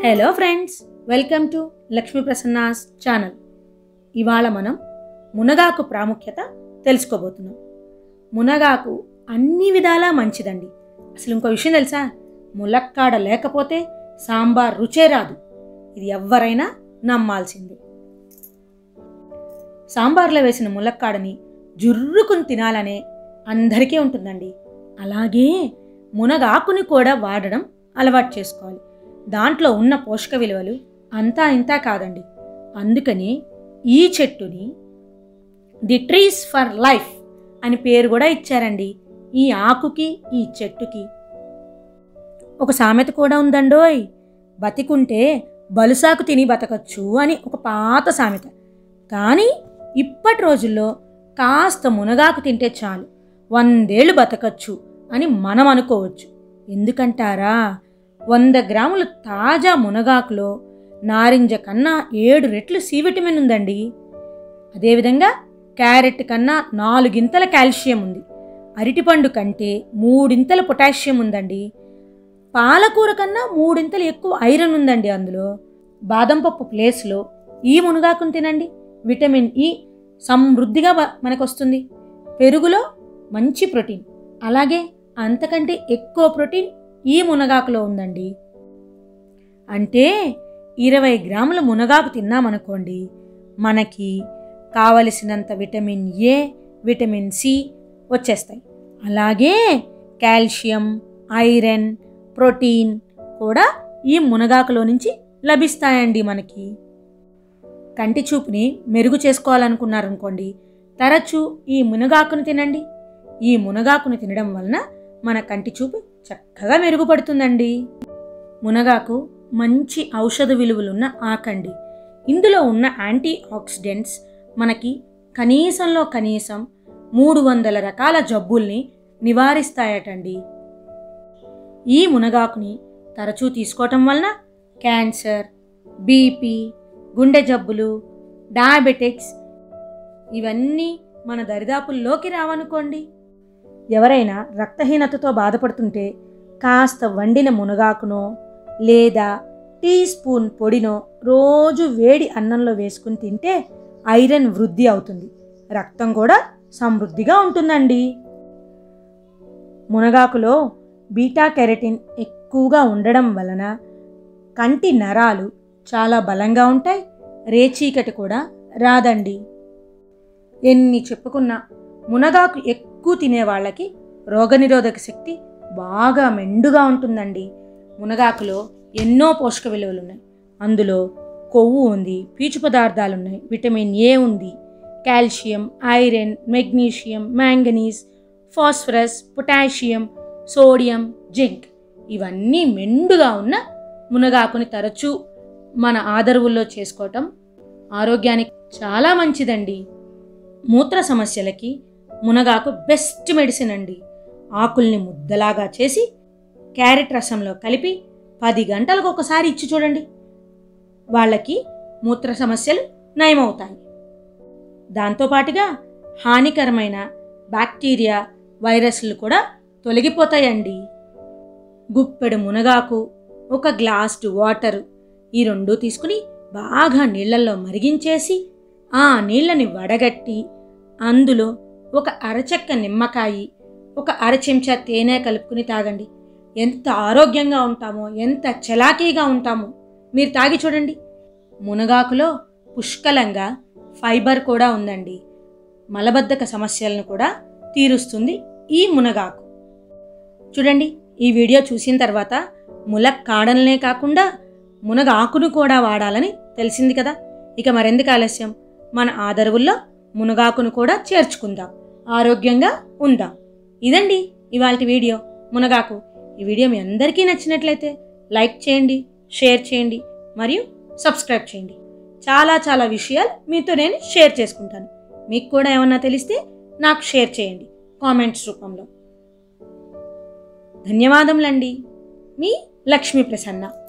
hello friends welcome to Lakshmi Prasanna's channel ఇవాళ మనం మునగాకు ప్రాముఖ్యత తెలుసుకోబోతున్నాం మునగాకు అన్ని విధాలా మంచిదండి అసలు ఇంకో విషయం తెలుసా ములక్కాడ లేకపోతే సాంబార్ రుచే రాదు ఇది ఎవ్వరైనా నమ్మాల్సిందే సాంబార్లో వేసిన ములక్కాడని జుర్రుకుని తినాలనే అందరికీ ఉంటుందండి అలాగే మునగాకుని కూడా వాడడం అలవాటు చేసుకోవాలి దాంట్లో ఉన్న పోషక విలువలు అంతా ఇంతా కాదండి అందుకని ఈ చెట్టుని ది ట్రీస్ ఫర్ లైఫ్ అని పేరు కూడా ఇచ్చారండి ఈ ఆకుకి ఈ చెట్టుకి ఒక సామెత కూడా ఉందండోయ్ బతికుంటే బలుసాకు తిని బతకచ్చు అని ఒక పాత సామెత కానీ ఇప్పటి రోజుల్లో కాస్త మునగాకు తింటే చాలు వందేళ్ళు బతకచ్చు అని మనం అనుకోవచ్చు ఎందుకంటారా వంద గ్రాముల తాజా మునగాకులో నారింజ కన్నా ఏడు రెట్లు సి విటమిన్ ఉందండి అదేవిధంగా క్యారెట్ కన్నా నాలుగింతల కాల్షియం ఉంది అరటిపండు కంటే మూడింతల పొటాషియం ఉందండి పాలకూర కన్నా మూడింతలు ఎక్కువ ఐరన్ ఉందండి అందులో బాదం పప్పు ప్లేస్లో ఈ మునగాకును తినండి విటమిన్ ఇ సమృద్ధిగా వ- మనకొస్తుంది పెరుగులో మంచి ప్రోటీన్ అలాగే అంతకంటే ఎక్కువ ప్రోటీన్ ఈ మునగాకులో ఉందండి అంటే ఇరవై గ్రాముల మునగాకు తిన్నామనుకోండి మనకి కావలసినంత విటమిన్ ఏ విటమిన్ సి వచ్చేస్తాయి అలాగే కాల్షియం ఐరన్ ప్రోటీన్ కూడా ఈ మునగాకులో నుంచి లభిస్తాయండి మనకి కంటి చూపుని మెరుగు చేసుకోవాలనుకున్నారనుకోండి తరచూ ఈ మునగాకును తినండి ఈ మునగాకును తినడం వలన మన కంటి చూపు చక్కగా మెరుగుపడుతుందండి మునగాకు మంచి ఔషధ విలువలున్న ఆకండి ఇందులో ఉన్న యాంటీ ఆక్సిడెంట్స్ మనకి కనీసంలో కనీసం మూడు వందల రకాల జబ్బుల్ని నివారిస్తాయటండి ఈ మునగాకుని తరచూ తీసుకోవటం వలన క్యాన్సర్ బీపీ గుండె జబ్బులు డయాబెటిక్స్ ఇవన్నీ మన దరిదాపుల్లోకి రావనుకోండి ఎవరైనా రక్తహీనతతో బాధపడుతుంటే కాస్త వండిన మునగాకునో లేదా టీ స్పూన్ పొడినో రోజు వేడి అన్నంలో వేసుకుని తింటే ఐరన్ వృద్ధి అవుతుంది రక్తం కూడా సమృద్ధిగా ఉంటుందండి మునగాకులో బీటా కెరటిన్ ఎక్కువగా ఉండడం వలన కంటి నరాలు చాలా బలంగా ఉంటాయి రేచీకటి కూడా రాదండి ఎన్ని చెప్పుకున్నా మునగాకు ఎక్కువ తినే వాళ్ళకి రోగనిరోధక శక్తి బాగా మెండుగా ఉంటుందండి మునగాకులో ఎన్నో పోషక విలువలు ఉన్నాయి అందులో కొవ్వు ఉంది పీచు పదార్థాలు ఉన్నాయి విటమిన్ ఏ ఉంది calcium iron magnesium manganese phosphorus potassium sodium zinc ఇవన్నీ మెండుగా ఉన్న మునగాకుని తరచూ మన ఆదరువుల్లో చేసుకోవటం ఆరోగ్యానికి చాలా మంచిదండి మూత్ర సమస్యలకి మునగాకు బెస్ట్ మెడిసిన్ అండి ఆకుల్ని ముద్దలాగా చేసి క్యారెట్ రసంలో కలిపి పది గంటలకు ఒకసారి ఇచ్చి చూడండి వాళ్ళకి మూత్ర సమస్యలు నయమవుతాయి దాంతోపాటుగా హానికరమైన బ్యాక్టీరియా వైరస్లు కూడా తొలగిపోతాయండి గుప్పెడు మునగాకు ఒక గ్లాస్డ్ వాటర్ ఈ రెండు తీసుకుని బాగా నీళ్ళల్లో మరిగించేసి ఆ నీళ్ళని వడగట్టి అందులో ఒక అరచెక్క నిమ్మకాయ ఒక అర చెంచా తేనె కలుపుకుని తాగండి ఎంత ఆరోగ్యంగా ఉంటామో ఎంత చలాకీగా ఉంటామో మీరు తాగి చూడండి మునగాకులో పుష్కలంగా ఫైబర్ కూడా ఉందండి మలబద్ధక సమస్యలను కూడా తీరుస్తుంది ఈ మునగాకు చూడండి ఈ వీడియో చూసిన తర్వాత ములక్కాడలనే కాకుండా మునగ ఆకును కూడా వాడాలని తెలిసింది కదా ఇక మరెందుకు ఆలస్యం మన ఆదరువుల్లో మునగాకును కూడా చేర్చుకుందాం ఆరోగ్యంగా ఉందాం ఇదండి ఇవాళ వీడియో మునగాకు ఈ వీడియో మీ అందరికీ నచ్చినట్లయితే లైక్ చేయండి షేర్ చేయండి మరియు సబ్స్క్రైబ్ చేయండి చాలా చాలా విషయాలు మీతో నేను షేర్ చేసుకుంటాను మీకు కూడా ఏమన్నా తెలిస్తే నాకు షేర్ చేయండి కామెంట్స్ రూపంలో ధన్యవాదములండి మీ లక్ష్మీ ప్రసన్న